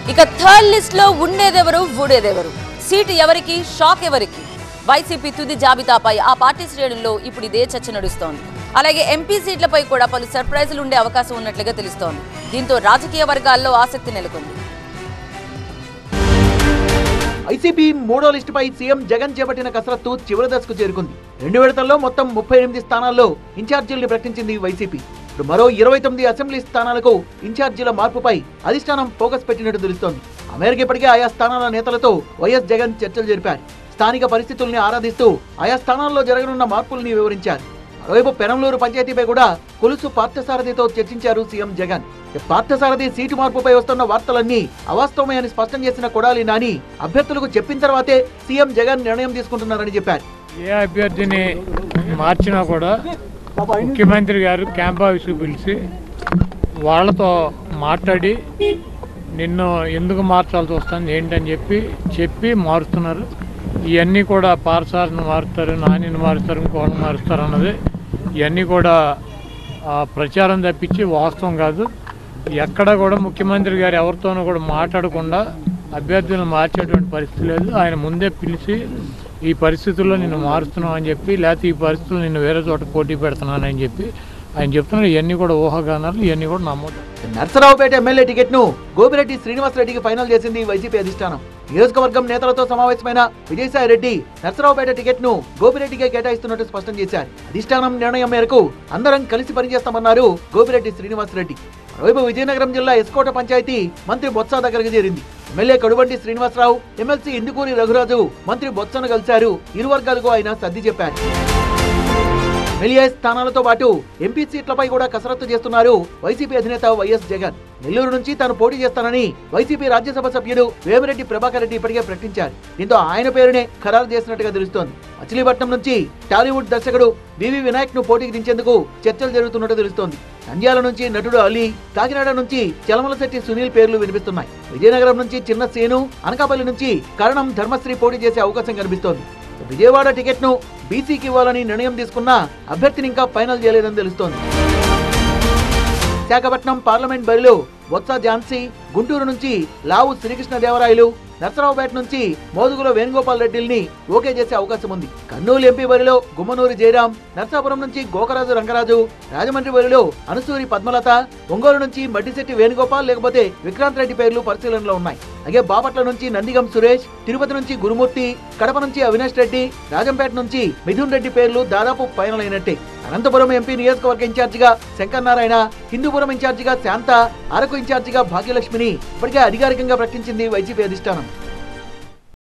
ఇక third list లో ఉండేదెవరు ఊడేదెవరు సీటు ఎవరికి షాక్ ఎవరికి వైసీపీ తుది జాబితాపై ఆ పార్టీ శ్రేణుల్లో ఇప్పుడు ఇదే చర్చ నడుస్తోంది అలాగే ఎంపీ సీట్లపై కూడా పలు సర్ప్రైజులు ఉండే అవకాశం ఉన్నట్లుగా తెలుస్తోంది దీంతో రాజకీయ వర్గాల్లో ఆసక్తి నెలకొంది వైసీపీ మూడో లిస్టుపై సీఎం జగన్ చేపట్టిన కసరత్తు చివరి దశకు చేరుకుంది రెండు విడతల్లో మొత్తం ముప్పై ఎనిమిది స్థానాల్లో ఇన్ఛార్జీల్ని ప్రకటించింది వైసీపీ ఇప్పుడు మరో ఇరవై తొమ్మిది అసెంబ్లీ స్థానాలకు ఇన్ఛార్జీల మార్పుపై అధిష్టానం ఫోకస్ పెట్టినట్టు తెలుస్తోంది అమెరికా ఇప్పటికే ఆయా స్థానాల నేతలతో వైఎస్ జగన్ చర్చలు జరిపారు స్థానిక పరిస్థితుల్ని ఆరాధిస్తూ ఆయా స్థానాల్లో జరగనున్న మార్పుల్ని వివరించారు మరోవైపు పెనంలూరు పంచాయతీపై కూడా కొలుసు పార్థసారథితో చర్చించారు సీఎం జగన్ పార్థసారథి సీటు మార్పుపై వస్తున్న వార్తలన్నీ అవాస్తవమే అని స్పష్టం చేసిన కొడాలి నాని అభ్యర్థులకు చెప్పిన తర్వాతే సీఎం జగన్ నిర్ణయం తీసుకుంటున్నారని చెప్పారు ఏ అభ్యర్థిని మార్చినా కూడా ముఖ్యమంత్రి గారు క్యాంప్ ఆఫీస్కి పిలిచి వాళ్ళతో మాట్లాడి నిన్ను ఎందుకు మార్చాల్సి వస్తుంది ఏంటని చెప్పి చెప్పి మారుస్తున్నారు ఇవన్నీ కూడా పారసాలను మారుస్తారు నానిని మారుస్తారు ఇంకోళ్ళని మారుస్తారు అన్నది ఇవన్నీ కూడా ఆ, ప్రచారం తప్పించి వాస్తవం కాదు ఎక్కడ కూడా ముఖ్యమంత్రి గారు ఎవరితోనూ కూడా మాట్లాడకుండా అభ్యర్థులను మార్చేటువంటి పరిస్థితి లేదు ఆయన ముందే పిలిచి ఈ పరిస్థితుల్లో నిన్ను మారుస్తున్నావు అని చెప్పి లేకపోతే ఈ పరిస్థితుల్లో నిన్ను వేరే చోట పోటీ పెడుతున్నానని చెప్పి ఆయన చెప్తున్నారు ఇవన్నీ కూడా ఊహాగానాలు ఇవన్నీ కూడా నమ్మదు నర్సరావుపేట ఎమ్మెల్యే టికెట్ ను గోపిరెడ్డి శ్రీనివాసరెడ్డికి ఫైనల్ చేసింది వైసీపీ అధిష్టానం నియోజకవర్గం నేతలతో సమావేశమైన విజయసాయి రెడ్డి నర్సరావుపేట టికెట్ ను గోపిరెడ్డికే కేటాయిస్తున్నట్టు స్పష్టం చేశారు అధిష్టానం నిర్ణయం మేరకు అందరం కలిసి పనిచేస్తామన్నారు గోపిరెడ్డి శ్రీనివాసరెడ్డి మరోవైపు విజయనగరం జిల్లా ఎస్కోట పంచాయతీ మంత్రి బొత్స దగ్గరకు చేరింది ఎమ్మెల్యే కడుబండి శ్రీనివాసరావు ఎమ్మెల్సీ ఇందుకూరి రఘురాజు మంత్రి బొత్సను కలిశారు ఇరు వర్గాలకు ఆయన సర్ది చెప్పారు ఎమ్మెల్యే స్థానాలతో పాటు ఎంపీ సీట్లపై కూడా కసరత్తు చేస్తున్నారు వైసీపీ అధినేత వైఎస్ జగన్ నెల్లూరు నుంచి తాను పోటీ చేస్తానని వైసీపీ రాజ్యసభ సభ్యుడు వేమిరెడ్డి ప్రభాకర్ రెడ్డి ఇప్పటికే ప్రకటించారు దీంతో ఆయన పేరునే ఖరారు చేసినట్టుగా తెలుస్తోంది మచిలీపట్నం నుంచి టాలీవుడ్ దర్శకుడు వివి వినాయక్ ను పోటీకి దించేందుకు చర్చలు జరుగుతున్నట్టు తెలుస్తోంది నంద్యాల నుంచి నటుడు అలీ కాకినాడ నుంచి చలమలశెట్టి సునీల్ పేర్లు వినిపిస్తున్నాయి విజయనగరం నుంచి చిన్న సేను అనకాపల్లి నుంచి కరణం ధర్మశ్రీ పోటీ చేసే అవకాశం కనిపిస్తోంది విజయవాడ టికెట్ ను బీసీకి ఇవ్వాలని నిర్ణయం తీసుకున్నా అభ్యర్థిని ఇంకా ఫైనల్ చేయలేదని తెలుస్తోంది విశాఖపట్నం పార్లమెంట్ బరిలో బొత్స ఝాన్సీ గుంటూరు నుంచి లావు శ్రీకృష్ణదేవరాయలు నర్సరావుపేట నుంచి మోదుగుల వేణుగోపాల్ రెడ్డిల్ని ఓకే చేసే అవకాశం ఉంది కర్నూలు ఎంపీ బరిలో గుమ్మనూరి జయరాం నర్సాపురం నుంచి గోకరాజు రంగరాజు రాజమండ్రి బరిలో అనుసూరి పద్మలత ఒంగోలు నుంచి మడ్డిశెట్టి వేణుగోపాల్ లేకపోతే విక్రాంత్ రెడ్డి పేర్లు పరిశీలనలో ఉన్నాయి అలాగే బాపట్ల నుంచి నందిగం సురేష్ తిరుపతి నుంచి గురుమూర్తి కడప నుంచి అవినాష్ రెడ్డి రాజంపేట నుంచి మిథున్ రెడ్డి పేర్లు దాదాపు ఫైనల్ అయినట్టే అనంతపురం ఎంపీ నియోజకవర్గ ఇన్ఛార్జిగా శంకర్ నారాయణ హిందూపురం ఇన్ఛార్జిగా శాంత అరకు ఇన్ఛార్జిగా భాగ్యలక్ష్మిని ఇప్పటికే అధికారికంగా ప్రకటించింది వైసీపీ అధిష్టానం